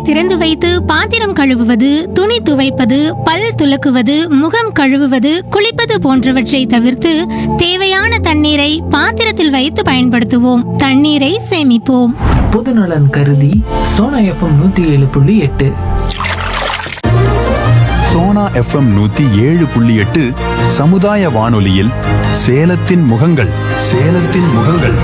திறந்து வைத்து பாத்திரம் கழுவுவது துணி துவைப்பது பல் துலக்குவது முகம் கழுவுவது குளிப்பது போன்றவற்றை தவிர்த்து தேவையான தண்ணீரை பாத்திரத்தில் வைத்து பயன்படுத்துவோம் தண்ணீரை சேமிப்போம் பொதுநலன் கருதி சோனா எஃப்எம் நூத்தி ஏழு புள்ளி எட்டு சோனா எஃப்எம் நூத்தி ஏழு புள்ளி எட்டு சமுதாய வானொலியில் சேலத்தின் முகங்கள் சேலத்தின் முகங்கள்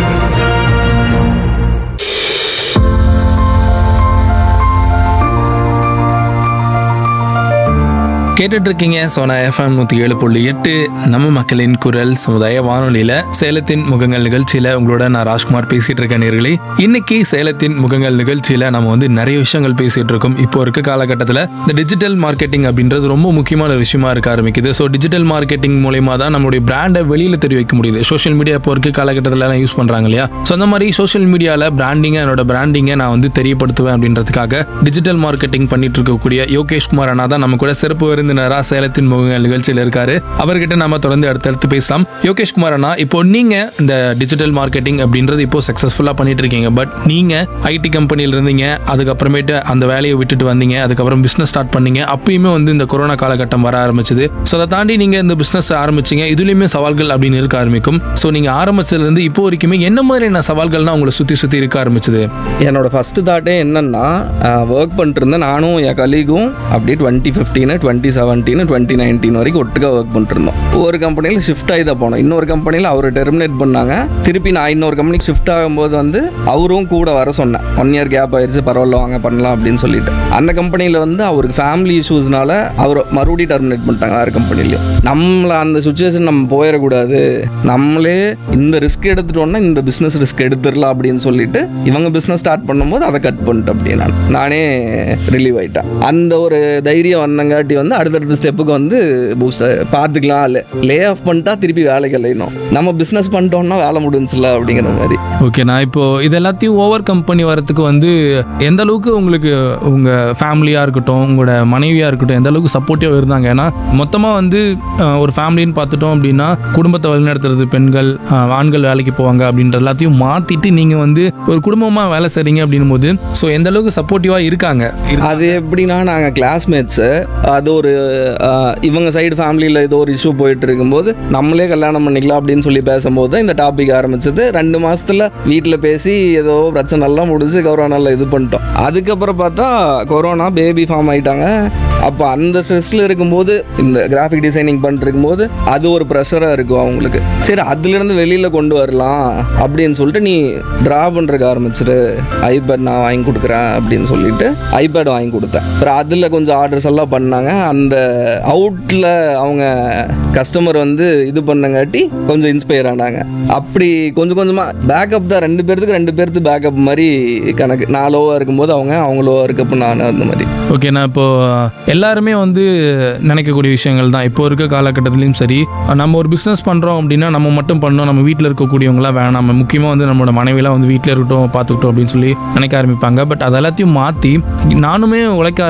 கேட்டுட்டு இருக்கீங்க சோனா எஃப்எம் நூற்றி ஏழு புள்ளி எட்டு நம்ம மக்களின் குரல் சமுதாய வானொலியில் சேலத்தின் முகங்கள் நிகழ்ச்சியில் உங்களோட நான் ராஜ்குமார் பேசிட்டு இருக்கேன் நேர்களே இன்னைக்கு சேலத்தின் முகங்கள் நிகழ்ச்சியில் நம்ம வந்து நிறைய விஷயங்கள் பேசிட்டு இருக்கோம் இப்போ இருக்க காலகட்டத்தில் இந்த டிஜிட்டல் மார்க்கெட்டிங் அப்படின்றது ரொம்ப முக்கியமான ஒரு விஷயமா இருக்க ஆரம்பிக்குது ஸோ டிஜிட்டல் மார்க்கெட்டிங் மூலயமா தான் நம்மளுடைய பிராண்டை வெளியில் தெரிய வைக்க முடியுது சோஷியல் மீடியா இப்போ இருக்க காலகட்டத்தில் எல்லாம் யூஸ் பண்ணுறாங்க இல்லையா ஸோ அந்த மாதிரி சோஷியல் மீடியாவில் பிராண்டிங்கை என்னோட பிராண்டிங்கை நான் வந்து தெரியப்படுத்துவேன் அப்படின்றதுக்காக டிஜிட்டல் மார்க்கெட்டிங் பண்ணிட்டு இருக்கக்கூடிய யோகேஷ் குமார் அண்ணா தான் நம்ம கூட சிறப்பு விருந்தினரா சேலத்தின் முகங்கள் நிகழ்ச்சியில் இருக்காரு அவர்கிட்ட நாம தொடர்ந்து அடுத்தடுத்து பேசலாம் யோகேஷ் குமார் அண்ணா இப்போ நீங்க இந்த டிஜிட்டல் மார்க்கெட்டிங் அப்படின்றது இப்போ சக்சஸ்ஃபுல்லா பண்ணிட்டு இருக்கீங்க பட் நீங்க ஐடி கம்பெனியில் இருந்தீங்க அதுக்கப்புறமேட்டு அந்த வேலையை விட்டுட்டு வந்தீங்க அதுக்கப்புறம் பிசினஸ் ஸ்டார்ட் பண்ணீங்க அப்பயுமே வந்து இந்த கொரோனா காலகட்டம் வர ஆரம்பிச்சது ஸோ அதை தாண்டி நீங்க இந்த பிசினஸ் ஆரம்பிச்சீங்க இதுலயுமே சவால்கள் அப்படின்னு இருக்க ஆரம்பிக்கும் ஸோ நீங்க ஆரம்பிச்சதுல இருந்து இப்போ வரைக்குமே என்ன மாதிரியான சவால்கள்னா உங்களை சுத்தி சுத்தி இருக்க ஆரம்பிச்சது என்னோட ஃபர்ஸ்ட் தாட்டே என்னன்னா ஒர்க் பண்ணிட்டு இருந்தேன் நானும் என் கலீகும் அப்படியே twenty fifteen twenty seventeen twenty nineteen வரைக்கும் ஒட்டுக்கா ஒர்க் பண்ணிட்டு இருந்தோம் ஒரு கம்பெனியில் ஷிஃப்ட் ஆகி தான் போனோம் இன்னொரு கம்பெனியில் அவர் டெர்மினேட் பண்ணாங்க திருப்பி நான் இன்னொரு கம்பெனிக்கு ஷிஃப்ட் ஆகும்போது வந்து அவரும் கூட வர சொன்னேன் ஒன் இயர் கேப் ஆயிடுச்சு பரவாயில்ல வாங்க பண்ணலாம் அப்படின்னு சொல்லிட்டு அந்த கம்பெனியில் வந்து அவருக்கு ஃபேமிலி இஷ்யூஸ்னால அவர் மறுபடியும் டெர்மினேட் பண்ணிட்டாங்க வேறு கம்பெனிலையும் நம்மளை அந்த சுச்சுவேஷன் நம்ம போயிடக்கூடாது நம்மளே இந்த ரிஸ்க் எடுத்துட்டோம்னா இந்த பிஸ்னஸ் ரிஸ்க் எடுத்துடலாம் அப்படின்னு சொல்லிட்டு இவங்க பிஸ்னஸ் ஸ்டார்ட் பண்ணும்போது அதை கட் பண்ணிட்டு அப்படி நான் நானே ரிலீவ் ஆயிட்டேன் அந்த ஒரு தைரியம் வந்தங்காட்டி வந்து அடுத்தடுத்த ஸ்டெப்புக்கு வந்து பூஸ்ட் பார்த்துக்கலாம் லே ஆஃப் பண்ணிட்டா திருப்பி வேலைக்கு இல்லைனும் நம்ம பிஸ்னஸ் பண்ணிட்டோம்னா வேலை முடிஞ்சுல அப்படிங்கிற மாதிரி ஓகே நான் இப்போ இது எல்லாத்தையும் ஓவர் கம்பெனி வரதுக்கு வந்து எந்த அளவுக்கு உங்களுக்கு உங்க ஃபேமிலியா இருக்கட்டும் உங்களோட மனைவியா இருக்கட்டும் எந்த அளவுக்கு சப்போர்ட்டிவா இருந்தாங்க ஏன்னா மொத்தமா வந்து அஹ், ஒரு ஃபேமிலின்னு பார்த்துட்டோம் அப்படின்னா குடும்பத்தை வழிநடத்துறது பெண்கள் அஹ், ஆண்கள் வேலைக்கு போவாங்க அப்படின்ற எல்லாத்தையும் மாத்திட்டு நீங்க வந்து ஒரு குடும்பமா வேலை செய்றீங்க அப்படின்னும் போது ஸோ எந்த அளவுக்கு சப்போர்ட்டிவா இருக்காங்க அது எப்படின்னா நாங்கள் கிளாஸ்மேட்ஸு அது ஒரு ஆஹ், இவங்க சைடு ஃபேமிலியில் ஏதோ ஒரு இஷ்யூ போயிட்டு இருக்கும்போது நம்மளே கல்யாணம் பண்ணிக்கலாம் அப்படின்னு சொல்லி பேசும்போது தான் இந்த டாபிக் ஆரம்பிச்சது ரெண்டு மாசத்துல வீட்டில் பேசி ஏதோ பிரச்சனை எல்லாம் முடிஞ்சு கொரோனால இது பண்ணிட்டோம் அதுக்கப்புறம் பார்த்தா கொரோனா பேபி ஃபார்ம் ஆயிட்டாங்க அப்போ அந்த ஸ்ட்ரெஸ்ல இருக்கும்போது இந்த கிராஃபிக் டிசைனிங் பண்ணிட்டு இருக்கும்போது அது ஒரு ப்ரெஷராக இருக்கும் அவங்களுக்கு சரி அதுலேருந்து வெளியில் கொண்டு வரலாம் அப்படின்னு சொல்லிட்டு நீ ட்ரா பண்ணுறதுக்கு ஆரம்பிச்சிரு ஐபேட் நான் வாங்கி கொடுக்குறேன் அப்படின்னு சொல்லிட்டு ஐபேட் வாங்கி கொடுத்தேன் அப்புறம் அதில் கொஞ்சம் ஆர்டர்ஸ் எல்லாம் பண்ணாங்க அந்த அவுட்டில் அவங்க கஸ்டமர் வந்து இது பண்ணங்காட்டி கொஞ்சம் இன்ஸ்பயர் ஆனாங்க அப்படி கொஞ்சம் கொஞ்சமாக பேக்கப் தான் ரெண்டு பேர்த்துக்கு ரெண்டு பேர்த்து பேக்கப் மாதிரி கணக்கு நான் லோவாக இருக்கும்போது அவங்க அவங்க லோவாக இருக்கப்போ நான் அந்த மாதிரி ஓகே நான் இப்போ எல்லாருமே வந்து நினைக்கக்கூடிய விஷயங்கள் தான் இப்போ இருக்க காலகட்டத்திலையும் சரி நம்ம ஒரு பிஸ்னஸ் பண்ணுறோம் அப்படின்னா நம்ம மட்டும் பண்ணோம் நம்ம வீட்டில் இருக்கக்கூடியவங்களாம் வேணாம் முக்கியமாக வந்து நம்மளோட மனைவிலாம் வந்து வீட்டில் இருக்கட்டும் பார்த்துக்கிட்டோம் அப்படின்னு சொல்லி நினைக்க ஆரம்பிப்பாங்க பட் அது எல்லாத்தையும் மாற்றி நானுமே உழைக்க